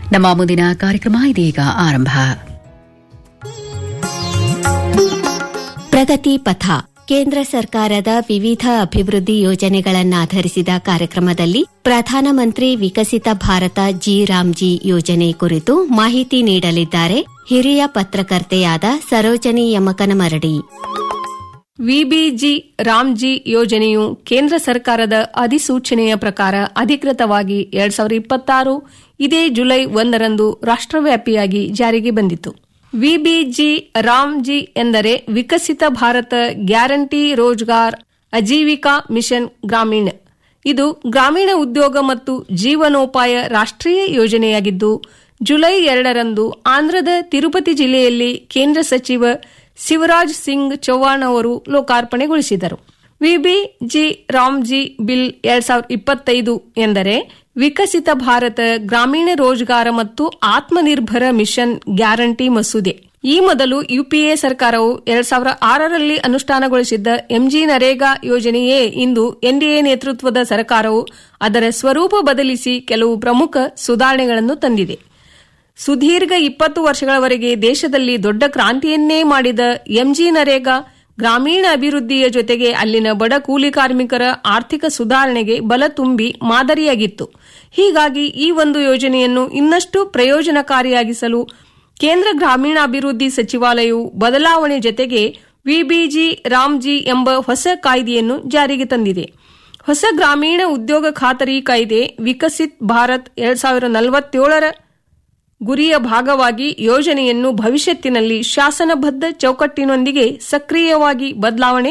ನಮ್ಮ ಮುಂದಿನ ಕಾರ್ಯಕ್ರಮ ಇದೀಗ ಆರಂಭ ಪ್ರಗತಿ ಪಥ ಕೇಂದ್ರ ಸರ್ಕಾರದ ವಿವಿಧ ಅಭಿವೃದ್ಧಿ ಯೋಜನೆಗಳನ್ನಾಧರಿಸಿದ ಕಾರ್ಯಕ್ರಮದಲ್ಲಿ ಪ್ರಧಾನಮಂತ್ರಿ ವಿಕಸಿತ ಭಾರತ ಜಿ ರಾಮ್ಜಿ ಯೋಜನೆ ಕುರಿತು ಮಾಹಿತಿ ನೀಡಲಿದ್ದಾರೆ ಹಿರಿಯ ಪತ್ರಕರ್ತೆಯಾದ ಸರೋಜನಿ ಯಮಕನಮರಡಿ ವಿಬಿಜಿ ರಾಮ್ಜಿ ಯೋಜನೆಯು ಕೇಂದ್ರ ಸರ್ಕಾರದ ಅಧಿಸೂಚನೆಯ ಪ್ರಕಾರ ಅಧಿಕೃತವಾಗಿ ಎರಡ್ ಸಾವಿರದ ಇಪ್ಪತ್ತಾರು ಇದೇ ಜುಲೈ ಒಂದರಂದು ರಾಷ್ಟ್ರವ್ಯಾಪಿಯಾಗಿ ಜಾರಿಗೆ ಬಂದಿತು ವಿಬಿಜಿ ರಾಮ್ಜಿ ಎಂದರೆ ವಿಕಸಿತ ಭಾರತ ಗ್ಯಾರಂಟಿ ರೋಜ್ಗಾರ್ ಅಜೀವಿಕಾ ಮಿಷನ್ ಗ್ರಾಮೀಣ ಇದು ಗ್ರಾಮೀಣ ಉದ್ಯೋಗ ಮತ್ತು ಜೀವನೋಪಾಯ ರಾಷ್ಟ್ರೀಯ ಯೋಜನೆಯಾಗಿದ್ದು ಜುಲೈ ಎರಡರಂದು ಆಂಧ್ರದ ತಿರುಪತಿ ಜಿಲ್ಲೆಯಲ್ಲಿ ಕೇಂದ್ರ ಸಚಿವ ಶಿವರಾಜ್ ಸಿಂಗ್ ಚೌಹಾಣ್ ಅವರು ಲೋಕಾರ್ಪಣೆಗೊಳಿಸಿದರು ವಿಬಿಜಿ ರಾಮ್ಜಿ ಬಿಲ್ ಎರಡ್ ಸಾವಿರದ ಇಪ್ಪತ್ತೈದು ಎಂದರೆ ವಿಕಸಿತ ಭಾರತ ಗ್ರಾಮೀಣ ರೋಜ್ಗಾರ ಮತ್ತು ಆತ್ಮನಿರ್ಭರ ಮಿಷನ್ ಗ್ಯಾರಂಟಿ ಮಸೂದೆ ಈ ಮೊದಲು ಯುಪಿಎ ಸರ್ಕಾರವು ಎರಡ್ ಸಾವಿರದ ಆರರಲ್ಲಿ ಅನುಷ್ಠಾನಗೊಳಿಸಿದ್ದ ಎಂಜಿ ನರೇಗಾ ಯೋಜನೆಯೇ ಇಂದು ಎನ್ಡಿಎ ನೇತೃತ್ವದ ಸರ್ಕಾರವು ಅದರ ಸ್ವರೂಪ ಬದಲಿಸಿ ಕೆಲವು ಪ್ರಮುಖ ಸುಧಾರಣೆಗಳನ್ನು ತಂದಿದೆ ಸುದೀರ್ಘ ಇಪ್ಪತ್ತು ವರ್ಷಗಳವರೆಗೆ ದೇಶದಲ್ಲಿ ದೊಡ್ಡ ಕ್ರಾಂತಿಯನ್ನೇ ಮಾಡಿದ ಎಂಜಿ ನರೇಗಾ ಗ್ರಾಮೀಣ ಅಭಿವೃದ್ಧಿಯ ಜೊತೆಗೆ ಅಲ್ಲಿನ ಬಡ ಕೂಲಿ ಕಾರ್ಮಿಕರ ಆರ್ಥಿಕ ಸುಧಾರಣೆಗೆ ಬಲ ತುಂಬಿ ಮಾದರಿಯಾಗಿತ್ತು ಹೀಗಾಗಿ ಈ ಒಂದು ಯೋಜನೆಯನ್ನು ಇನ್ನಷ್ಟು ಪ್ರಯೋಜನಕಾರಿಯಾಗಿಸಲು ಕೇಂದ್ರ ಗ್ರಾಮೀಣಾಭಿವೃದ್ಧಿ ಸಚಿವಾಲಯವು ಬದಲಾವಣೆ ಜೊತೆಗೆ ವಿಬಿಜಿ ರಾಮ್ಜಿ ಎಂಬ ಹೊಸ ಕಾಯ್ದೆಯನ್ನು ಜಾರಿಗೆ ತಂದಿದೆ ಹೊಸ ಗ್ರಾಮೀಣ ಉದ್ಯೋಗ ಖಾತರಿ ಕಾಯ್ದೆ ವಿಕಸಿತ್ ಭಾರತ್ ಎರಡ್ ಸಾವಿರದ ನಲವತ್ತೇಳರ ಗುರಿಯ ಭಾಗವಾಗಿ ಯೋಜನೆಯನ್ನು ಭವಿಷ್ಯತ್ತಿನಲ್ಲಿ ಶಾಸನಬದ್ಧ ಚೌಕಟ್ಟಿನೊಂದಿಗೆ ಸಕ್ರಿಯವಾಗಿ ಬದಲಾವಣೆ